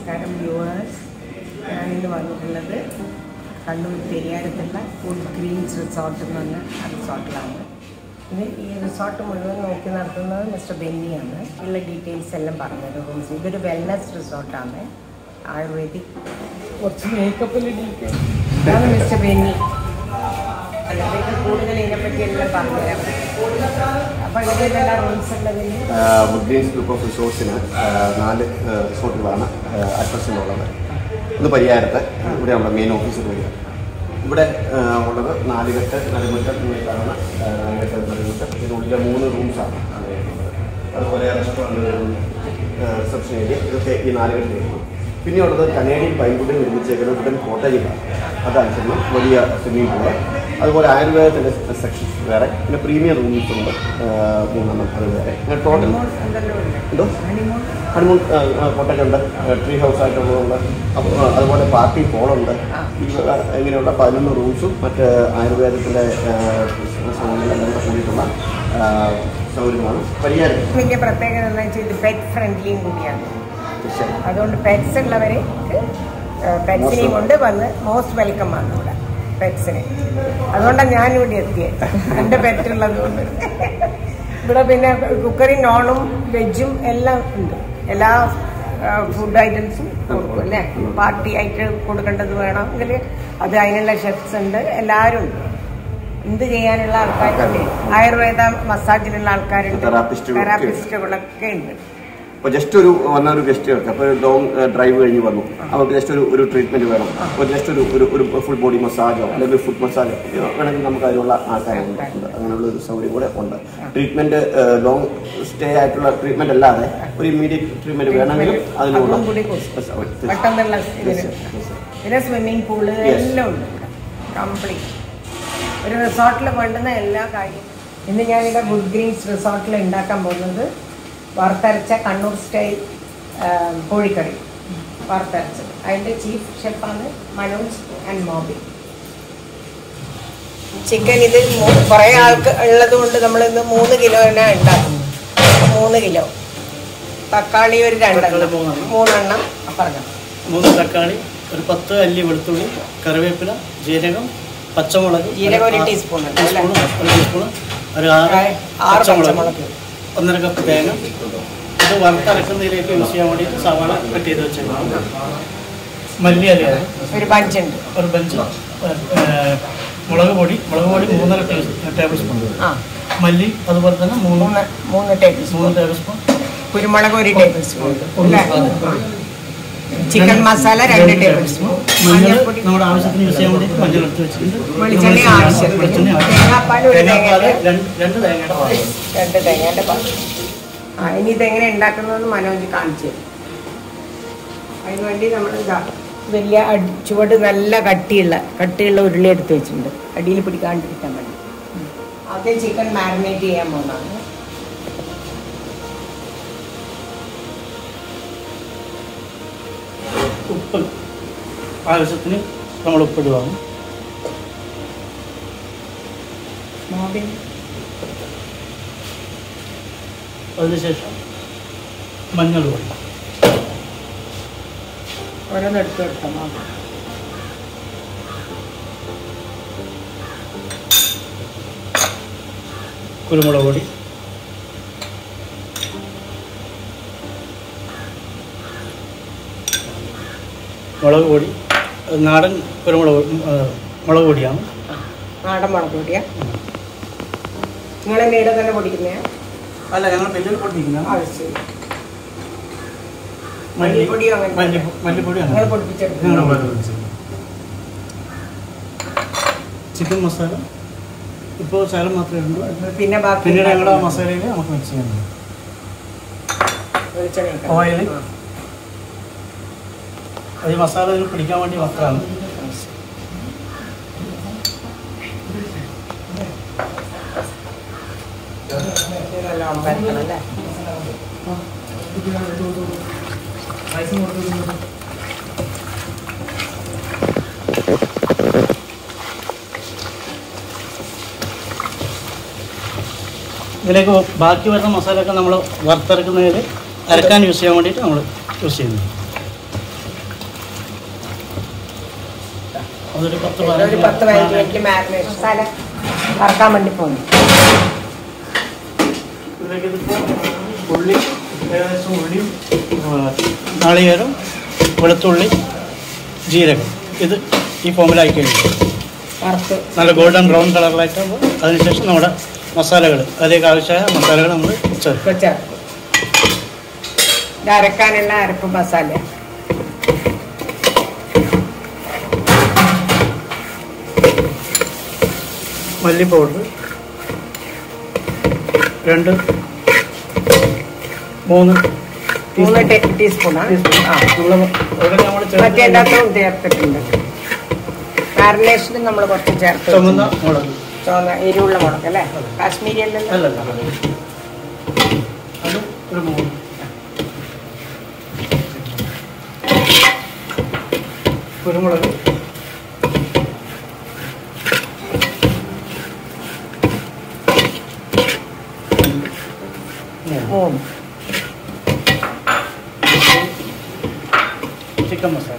നമസ്കാരം വ്യൂവേഴ്സ് ഞാനിന്ന് വന്നിട്ടുള്ളത് കണ്ണൂർ പെരിയാരത്തുള്ള ഫുഡ് ഗ്രീൻസ് റിസോർട്ട് എന്ന് പറഞ്ഞ ആ റിസോർട്ടിലാണ് ഇത് ഈ റിസോർട്ട് മുഴുവൻ നോക്കി നടത്തുന്നത് മിസ്റ്റർ ബെന്നിയാണ് ഉള്ള ഡീറ്റെയിൽസ് എല്ലാം പറഞ്ഞത് റൂംസ് ഇതൊരു വെൽനസ് റിസോർട്ടാണ് ആയുർവേദിക് കുറച്ച് മേക്കപ്പിൽ ഡീറ്റെയിൽ ഇതാണ് മിസ്റ്റർ ബെന്നി അല്ലെങ്കിൽ കൂടുതൽ ഇതിനെപ്പറ്റി എല്ലാം പറഞ്ഞുതരാം അപ്പോൾ ഇതിലുള്ള റൂംസ് ഉള്ളതിൽ വുഡ് ഗ്രീൻസ് ഗ്രൂപ്പ് ഓഫ് റിസോഴ്സിന് നാല് ആ, റിസോർട്ടുകളാണ് അഡ്രസ്സിൽ ഉള്ളത് ഒന്ന് പരിയാരത്ത് ഇവിടെ നമ്മുടെ മെയിൻ ഓഫീസിൽ വരിക ഇവിടെ ആ, ഉള്ളത് നാലുകെട്ട് നടുമുറ്റം കാണുന്ന ആ, നാലുകെട്ട് നടുമുറ്റം ഇതിനുള്ളിലെ മൂന്ന് റൂംസാണ് അതുപോലെ റെസ്റ്റോറൻറ്റ് റിസപ്ഷൻ ഏരിയ ഇതൊക്കെ ഈ നാലുകെട്ട് ഏരിയ പിന്നെ ഉള്ളത് കനേഡിയൻ പൈൻകുടിൽ നിർമ്മിച്ചേക്കുന്ന വുഡൻ കോട്ടേജുകളാണ് അതനുസരിച്ച് വലിയ സ്വിമ്മിംഗ് പൂള് അതുപോലെ ആയുർവേദത്തിൻ്റെ സെക്ഷൻ വേറെ പിന്നെ പ്രീമിയം റൂംസ് ഉണ്ട് ആ, മൂന്നെണ്ണം അത് വേറെ അങ്ങനെ ടോട്ടൽ എന്തെല്ലാം ഉണ്ട് എന്തോ ഹണിമൂൺ ഹണിമൂൺ കോട്ടേജ് ഉണ്ട് ട്രീ ഹൗസ് ആയിട്ടുള്ളതുണ്ട് അപ്പോൾ അതുപോലെ പാർട്ടി ഹോളുണ്ട് ആ. ഈ വക ഇങ്ങനെയുള്ള പതിനൊന്ന് റൂംസും മറ്റ് ആയുർവേദത്തിൻ്റെ സൗകര്യങ്ങളെല്ലാം കൂടിയിട്ടുള്ള ആ, സൗകര്യമാണ് പരിഹാരം ഇതിന്റെ പ്രത്യേകത എന്ന് വെച്ചാൽ ഇത് പെറ്റ് ഫ്രണ്ട്ലിയും കൂടിയാണ് തീർച്ചയായും അതുകൊണ്ട് പെറ്റ്സ് ഉള്ളവരെ പെറ്റ്സിനെയും കൊണ്ട് വന്ന് മോസ്റ്റ് വെൽക്കം ആണ് ഇവിടെ പെറ്റ്സിന് അതുകൊണ്ടാണ് ഞാനിവിടെ എത്തിയത് എൻ്റെ പെറ്റ് ഉള്ളത് കൊണ്ട് ഇവിടെ പിന്നെ കുക്കറി നോണും വെജും എല്ലാം ഉണ്ട് എല്ലാ ഫുഡ് ഐറ്റംസും കൊടുക്കും അല്ലേ പാർട്ടി ആയിട്ട് കൊടുക്കേണ്ടത് വേണമെങ്കിൽ അത് അതിനുള്ള ഷെഫ്സ് ഉണ്ട് എല്ലാവരും ഉണ്ട് എന്ത് ചെയ്യാനുള്ള ആൾക്കാരുണ്ട് ആയുർവേദ മസാജിനുള്ള ആൾക്കാരുണ്ട് Therapist-കളൊക്കെ ഉണ്ട്. തെറാപ്പിസ്റ്റുകളൊക്കെ ഉണ്ട് അപ്പോൾ ജസ്റ്റ് ഒരു വന്ന ഒരു ഗസ്റ്റുകൾക്ക് അപ്പോൾ ഒരു ലോങ് ഡ്രൈവ് കഴിഞ്ഞ് വന്നു അവർക്ക് ജസ്റ്റ് ഒരു ഒരു ട്രീറ്റ്മെൻറ്റ് വേണം അപ്പോൾ ജസ്റ്റ് ഒരു ഒരു ഒരു ഫുൾ ബോഡി മസാജോ അല്ലെങ്കിൽ ഫുഡ് മസാജോ വേണമെങ്കിൽ നമുക്ക് അതിനുള്ള ആൾക്കാരുണ്ട് ഉണ്ട്. അങ്ങനെയുള്ള ഒരു സൗകര്യം കൂടെ ഉണ്ട് ട്രീറ്റ്മെൻറ്റ് ലോങ് സ്റ്റേ ആയിട്ടുള്ള ട്രീറ്റ്മെൻറ്റ് അല്ലാതെ ഒരു ഇമ്മീഡിയറ്റ് ട്രീറ്റ്മെൻറ്റ് വേണമെങ്കിലും അതിനുള്ള അതും കൂടി കൊടുക്കും. സൗകര്യം. പെട്ടെന്നുള്ള ഇതിന് Yes, yes, yes. പിന്നെ സ്വിമ്മിംഗ് പൂള് Yes. എല്ലാം ഉണ്ട് കംപ്ലീറ്റ് ഒരു റിസോർട്ടിൽ വേണ്ടുന്ന എല്ലാ കാര്യവും ഇന്ന് ഞാനിവിടെ ഗുഡ് ഗ്രീൻസ് റിസോർട്ടിൽ ഉണ്ടാക്കാൻ പോകുന്നത് വറുത്തരച്ച കണ്ണൂർ സ്റ്റൈൽ ആ, കോഴിക്കറി വറുത്തരച്ചത് അതിൻ്റെ ചീഫ് ഷെഫാണ് മനോജ് ആൻഡ് മോബി ചിക്കൻ ഇത് മൂ- കുറേ ആൾക്ക് ഉള്ളത് കൊണ്ട് നമ്മൾ ഇന്ന് മൂന്ന് കിലോനെ ഉണ്ടാക്കും മൂന്ന് കിലോ തക്കാളി ഒരു രണ്ടെണ്ണം തക്കാളി മൂന്നെണ്ണം. മൂന്നെണ്ണം പറഞ്ഞു മൂന്ന് തക്കാളി ഒരു പത്ത് അല്ലി വെളുത്തുള്ളി കറിവേപ്പില ജീരകം പച്ചമുളക് ജീരകം ഒരു ആ- ടീസ്പൂൺ ഉണ്ട് അല്ലേ? ടീസ്പൂൺ ഒരു ടീസ്പൂൺ ഒരു ആറ് ആറ് പച്ചമുളക് പച്ചമുളക് ഒന്നര കപ്പ് തേങ്ങ ഇത് വറുത്തരക്കുന്നതിലേക്ക് യൂസ് ചെയ്യാൻ വേണ്ടിയിട്ട് സവാള കട്ട് ചെയ്ത് വെച്ചേക്കണം മല്ലി അലയാണ് ഒരു പഞ്ചുണ്ട് ഒരു ബഞ്ച് മുളക് പൊടി മുളക് പൊടി മൂന്നര ടേബിൾ സ്പൂൺ ആ മല്ലി അതുപോലെ തന്നെ മൂന്ന് മൂന്ന് മൂന്ന് ടേബിൾ സ്പൂൺ മൂന്ന് ടേബിൾ സ്പൂൺ കുരുമുളക് ഒരു ടേബിൾ സ്പൂൺ അല്ലേ ചിക്കൻ മസാല രണ്ട് ടേബിൾ സ്പൂൺ മഞ്ഞൾ മഞ്ഞൾപ്പൊടി നമ്മുടെ ആവശ്യത്തിന് യൂസ് ചെയ്യാൻ വേണ്ടിയിട്ട് മഞ്ഞൾ എടുത്ത് വെച്ചിട്ടുണ്ട് വെളിച്ചെണ്ണ ആവശ്യത്തിന് വെളിച്ചെണ്ണ ആവശ്യം. തേങ്ങാപ്പാൽ ഒരു തേങ്ങാപ്പാല് തേങ്ങ രണ്ട് രണ്ട് തേങ്ങയുടെ പാൽ രണ്ട് തേങ്ങേൻ്റെ പാൽ ആ ഇനി ഇതെങ്ങനെ ഉണ്ടാക്കുന്നതെന്ന് മനോജ് കാണിച്ചു തരും അതിനുവേണ്ടി നമ്മൾ ഇതാ വലിയ അടി ചുവട് നല്ല കട്ടിയുള്ള കട്ടിയുള്ള ഉരുളി എടുത്ത് വെച്ചിട്ടുണ്ട് അടിയിൽ പിടിക്കാണ്ടിരിക്കാൻ വേണ്ടി ആദ്യം ചിക്കൻ മാരിനേറ്റ് ചെയ്യാൻ പോകുന്നതാണ് ഉപ്പ് ആവശ്യത്തിന് നമ്മൾ ഉപ്പിടുവാണ് മോബിൻ അതിനുശേഷം മഞ്ഞൾ പൊടി ഓരോന്ന് എടുത്ത് കൊടുക്കാം മോബിൻ കുരുമുളക് പൊടി മുളക് പൊടി അത് നാടൻ കുരുമുളക് പൊടി, ആ, മുളക് പൊടിയാണ് നാടൻ മുളക് പൊടിയാ നിങ്ങളെ വീട് തന്നെ പൊടിക്കുന്നേ അല്ല ഞങ്ങൾ വലിയ പൊടിക്കുന്ന ആവശ്യം മല്ലി മല്ലിപ്പൊടിയോ അങ്ങനെ മല്ലി മല്ലിപ്പൊടി നിങ്ങൾ അങ്ങനെ പൊടിപ്പിച്ചെടുക്കും ഞങ്ങൾ ഉപയോഗിച്ചത്. ചിക്കൻ മസാല ഇപ്പോൾ ശകലം മാത്രമേ ഉള്ളൂ പിന്നെ ബാക്കി പിന്നീട് ഞങ്ങളുടെ ആ മസാലയിൽ നമുക്ക് മിക്സ് ചെയ്യാൻ വെളിച്ചെണ്ണ ഓയിൽ അത് ഈ മസാല ഇതിൽ പിടിക്കാൻ വേണ്ടി മാത്രമാണ് നല്ലോണം പരത്തണം അല്ലേ ഇതിലേക്ക് ബാക്കി വരുന്ന മസാലയൊക്കെ നമ്മൾ വറുത്തരക്കുന്നതിൽ അരക്കാൻ യൂസ് ചെയ്യാൻ വേണ്ടിയിട്ട് നമ്മൾ യൂസ് ചെയ്യുന്നത് അതൊരു പത്ത് ഒരു പതിനഞ്ച് പത്ത് പതിനഞ്ച് മിനിറ്റ് മാരിനേഷൻ മസാല വറക്കാൻ വേണ്ടി പോകുന്നു ഇതിലേക്ക് ഇതിപ്പോൾ ഉള്ളി ഏകദേശം ഉള്ളിയും ആ, നാളികേരം വെളുത്തുള്ളി ജീരകം ഇത് ഈ ഫോമിലായി കഴിഞ്ഞു വറുത്ത് നല്ല ഗോൾഡൻ ബ്രൗൺ കളറിലായിട്ടാകുമ്പോൾ അതിനുശേഷം നമ്മുടെ മസാലകൾ അതിലേക്ക് ആവശ്യമായ മസാലകൾ നമ്മൾ ചേർക്കും ഇപ്പൊ ചേർക്കും ഇത് അരക്കാനുള്ള അരപ്പ് മസാല മല്ലി പൗഡർ രണ്ട് മൂന്ന് മൂന്ന് ടേ- ടീസ്പൂണാണ് ആ നമ്മൾ അവിടെ നമ്മൾ ചേർത്ത് മറ്റേല്ലാത്തും ചേർത്തിട്ടുണ്ട് മാരിനേഷനും നമ്മൾ കുറച്ച് ചേർത്ത് ചുമന്ന മുളക് ചുവന്ന എരിവുള്ള മുളക് അല്ലേ കാശ്മീരി അല്ലല്ലോ അല്ലല്ല അത് ഒരു മൂന്ന് കുരുമുളക് മൂന്ന്. മൂന്ന് ചിക്കൻ മസാല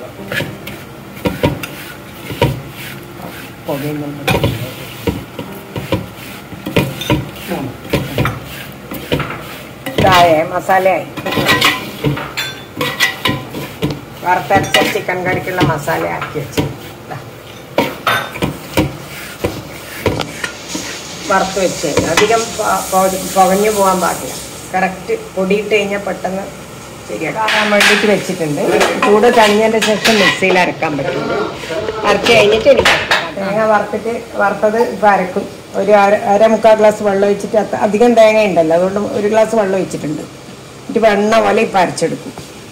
പുകയും കൊണ്ട്. മൂന്ന് ഇതായേ മസാലയായി വറുത്തരച്ച ചിക്കൻ കറിക്കുള്ള മസാല ആക്കി വെച്ചു ദാ. വറുത്ത് വെച്ച് അധികം പ- പൊ- പുകഞ്ഞു പോകാൻ പാടില്ല കറക്റ്റ് പൊടിയിട്ട് കഴിഞ്ഞാൽ പെട്ടെന്ന് ശരിയാക്കാൻ വേണ്ടിയിട്ട് വെച്ചിട്ടുണ്ട് ചൂട് തണിഞ്ഞതിൻ്റെ ശേഷം മിക്സിയിൽ അരക്കാൻ പറ്റും അരച്ച് കഴിഞ്ഞിട്ട് എനിക്ക് തേങ്ങ വറുത്തിട്ട് വറുത്തത് ഇപ്പം അരക്കും ഒരു അര അര മുക്കാൽ ഗ്ലാസ് വെള്ളം ഒഴിച്ചിട്ട് അത്ര- അധികം തേങ്ങ ഉണ്ടല്ലോ അതുകൊണ്ട് ഒരു ഗ്ലാസ് വെള്ളം ഒഴിച്ചിട്ടുണ്ട് എന്നിട്ട് വെണ്ണ പോലെ ഇപ്പം അരച്ചെടുക്കും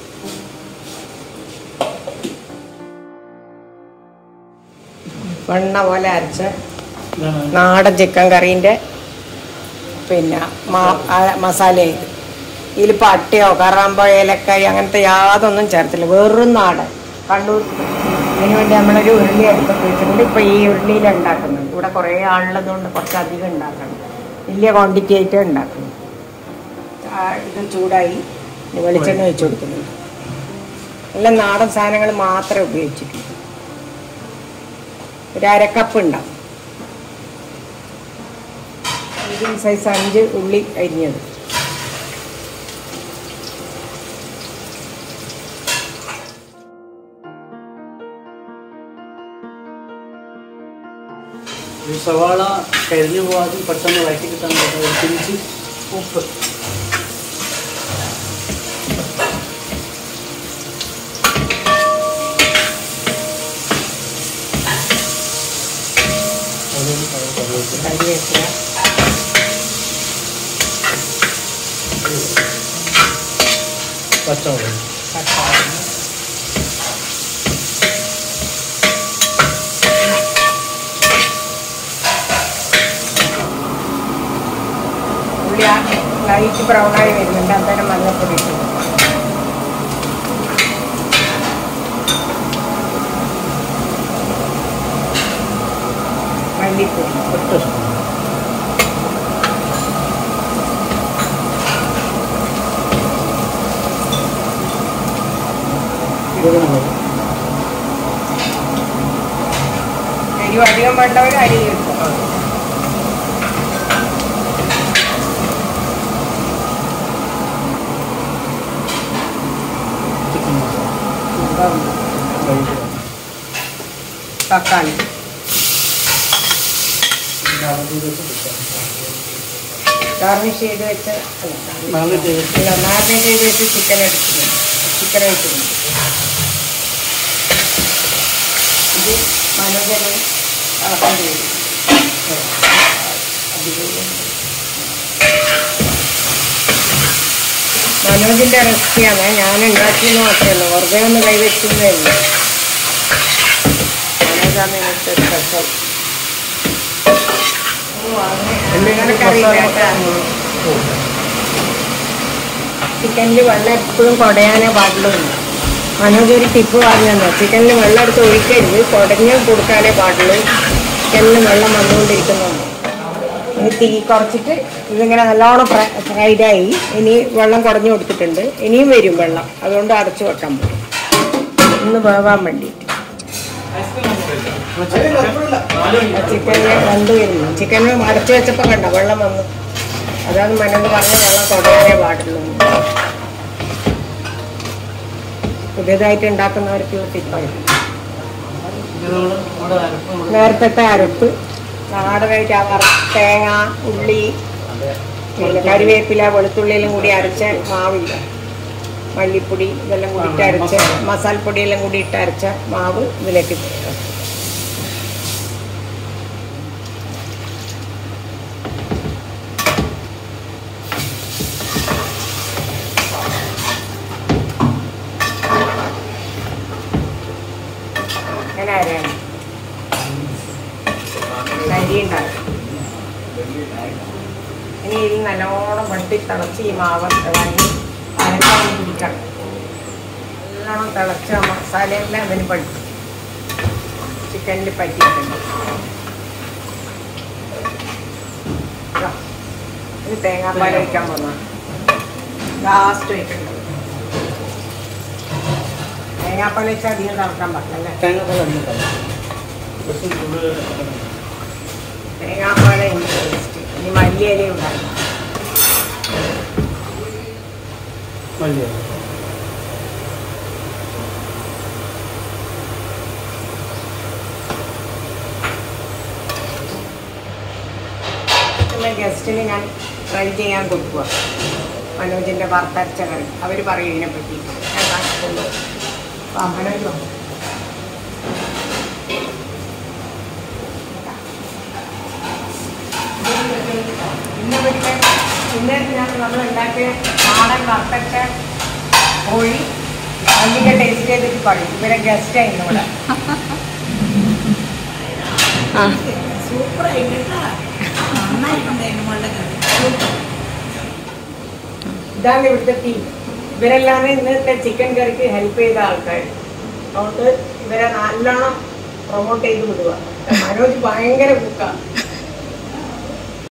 വെണ്ണ പോലെ അരച്ച ഇതാണ് നാടൻ ചിക്കൻ കറീൻ്റെ പിന്നെ മാ- ആ മസാല ഇത് ഇതിൽ പട്ടിയോ കറാമ്പോ ഏലക്കായി അങ്ങനത്തെ യാതൊന്നും ചേർത്തില്ല വെറും നാടൻ കണ്ണൂർ അതിന് വേണ്ടി നമ്മളൊരു ഉരുളി എടുത്ത് വെച്ചിട്ടുണ്ട് ഇപ്പോൾ ഈ ഉരുളിയിൽ ഉണ്ടാക്കുന്നത് ഇവിടെ കുറേ ആളുള്ളതുകൊണ്ട് കുറച്ച് അധികം ഉണ്ടാക്കണം വലിയ ക്വാണ്ടിറ്റി ആയിട്ട് ഉണ്ടാക്കണം ആ, ഇത് ചൂടായി ഇനി വെളിച്ചെണ്ണ ഒഴിച്ച് കൊടുക്കുന്നുണ്ട് എല്ലാം നാടൻ സാധനങ്ങൾ മാത്രമേ ഉപയോഗിച്ചിട്ടുള്ളൂ ഒരു അരക്കപ്പ് ഉണ്ടാവും മീഡിയം സൈസ് അഞ്ച് ഉള്ളി അരിഞ്ഞത് ഈ സവാള കരിഞ്ഞു പോകാതെ പെട്ടെന്ന് വഴറ്റി കിട്ടാൻ പറ്റുന്ന ഒരു പിഞ്ച് ഉപ്പ് അതൊന്ന് കറിവേപ്പില. കരിവേപ്പില പച്ചമുളക് തക്കാളി ഉള്ളി ലൈറ്റ് ബ്രൗൺ ആയി വരുന്നുണ്ട് അന്നേരം മഞ്ഞപ്പൊടി ഇട്ടു മല്ലിപ്പൊടി ഒറ്റ സ്പൂൺ കുരുമുളക് എരിവ് അധികം വേണ്ടവർ അരി കിട്ടും ചിക്കൻ മസാല വൈകിട്ട് തക്കാളി ഗാർണിഷ് ചെയ്ത് വെച്ച നാല് ടേബിൾ അല്ല മാരിനേറ്റ് ചെയ്ത് വെച്ച് ചിക്കൻ എടുക്കുന്നുണ്ട് ചിക്കൻ വെച്ചിട്ടുണ്ട് ഇത് മനോജനും ഇളക്കാൻ ചെയ്യും മനോജിന്റെ റെസിപ്പിയാണ് ഞാൻ ഉണ്ടാക്കിയെന്ന് മാത്രമേ ഉള്ളൂ വെറുതെ ഒന്ന് കൈവയ്ക്കുന്നേ ഉള്ളൂ മനോജാണ് ഇന്നത്തെ സ്പെഷ്യൽ ചിക്കനിൽ വെള്ളം എപ്പോഴും കുടയാനേ പാടുള്ളൂ മനോജ് ഒരു ടിപ്പ് പറഞ്ഞു തന്നു ചിക്കനിൽ വെള്ളം എടുത്ത് ഒഴിക്കരുത് കുടഞ്ഞ് കൊടുക്കാനേ പാടുള്ളൂ ചിക്കനിൽ വെള്ളം വന്നുകൊണ്ടിരിക്കുന്നുണ്ട് ഇനി തീ കുറച്ചിട്ട് ഇതിങ്ങനെ നല്ലോണം ഫ്രൈഡായി ഇനി വെള്ളം കുടഞ്ഞു കൊടുത്തിട്ടുണ്ട് ഇനിയും വരും വെള്ളം അതുകൊണ്ട് അടച്ചു വെക്കാൻ പറ്റും ഒന്ന് വേവാൻ വേണ്ടിയിട്ട് ചിക്കനിൽ രണ്ട് വരുന്നു ചിക്കന് അടച്ചു വെച്ചപ്പോൾ കണ്ട വെള്ളം വന്നു അതാണ് മനോട് പറഞ്ഞ വെള്ളം തുടരാനേ പാടുള്ളൂ പുതിയതായിട്ട് ഉണ്ടാക്കുന്നവർക്ക് ടിപ്പായിട്ട് ഇതോട് നമ്മുടെ അരപ്പും കൂടെ നേരത്തെ അരപ്പ് നാടനായിട്ട് ആ വറ തേങ്ങ ഉള്ളി പിന്നെ കറിവേപ്പില വെളുത്തുള്ളിയെല്ലാം കൂടി അരച്ച മാവില്ല മല്ലിപ്പൊടി ഇതെല്ലാം കൂടി ഇട്ട് അരച്ച മസാലപ്പൊടിയെല്ലാം കൂടി ഇട്ട് അരച്ച മാവ് ഇതിലേക്ക് ചേർക്കാം. അങ്ങനെ അരയാണ് അരി ഉണ്ടാക്കും ഇനി ഇത് നല്ലോണം വെട്ടി തിളച്ച് ഈ മാവ് ഇറങ്ങി അരക്കാൻ പിടിക്കണം നല്ലോണം തിളച്ച മസാലയെല്ലാം അതിന് പഠിക്കും ചിക്കനിൽ പറ്റിയിട്ടുണ്ട് ഇതാ, ഇത് തേങ്ങാപ്പാൽ ഒഴിക്കാൻ പോകുന്നതാണ് ലാസ്റ്റ് ഒഴിക്കേണ്ടത് തേങ്ങാപ്പാൽ വെച്ചാൽ അധികം തിളക്കാൻ പാടില്ല തേങ്ങാപ്പാൽ അടിഞ്ഞിട്ടല്ല കുറച്ച് കൂടുതൽ തേങ്ങാപ്പാൽ ഇനി ടേസ്റ്റ് ഇനി മല്ലിയില ഉണ്ടാകും വലിയ പിന്നെ ഗസ്റ്റിന് ഞാൻ ട്രൈ ചെയ്യാൻ കൊടുക്കുക മനോജിൻ്റെ വറുത്തരച്ച കറി അവർ പറയും ഇതിനെപ്പറ്റി ഞാൻ കാണിക്കുന്നു ആ മനോജ് വാ. ഇന്ന് ഇവർക്ക് ഇന്ന് ഞാൻ നമ്മൾ ഉണ്ടാക്കിയ നാടൻ വറുത്തരച്ച കോഴി അതിൻ്റെ ടേസ്റ്റ് ചെയ്തിട്ട് പറയും ഇവരെ ഗസ്റ്റായിരുന്നു ഇവിടെ ഇതാണ് ഇവിടുത്തെ ടീം ഇവരെല്ലാം ഇന്നത്തെ ചിക്കൻ കറിക്ക് ഹെൽപ്പ് ചെയ്ത ആൾക്കാർ അതുകൊണ്ട് ഇവരെ നല്ലോണം പ്രൊമോട്ട് ചെയ്ത് വിടുക മനോജ് ഭയങ്കര കുക്കാണ്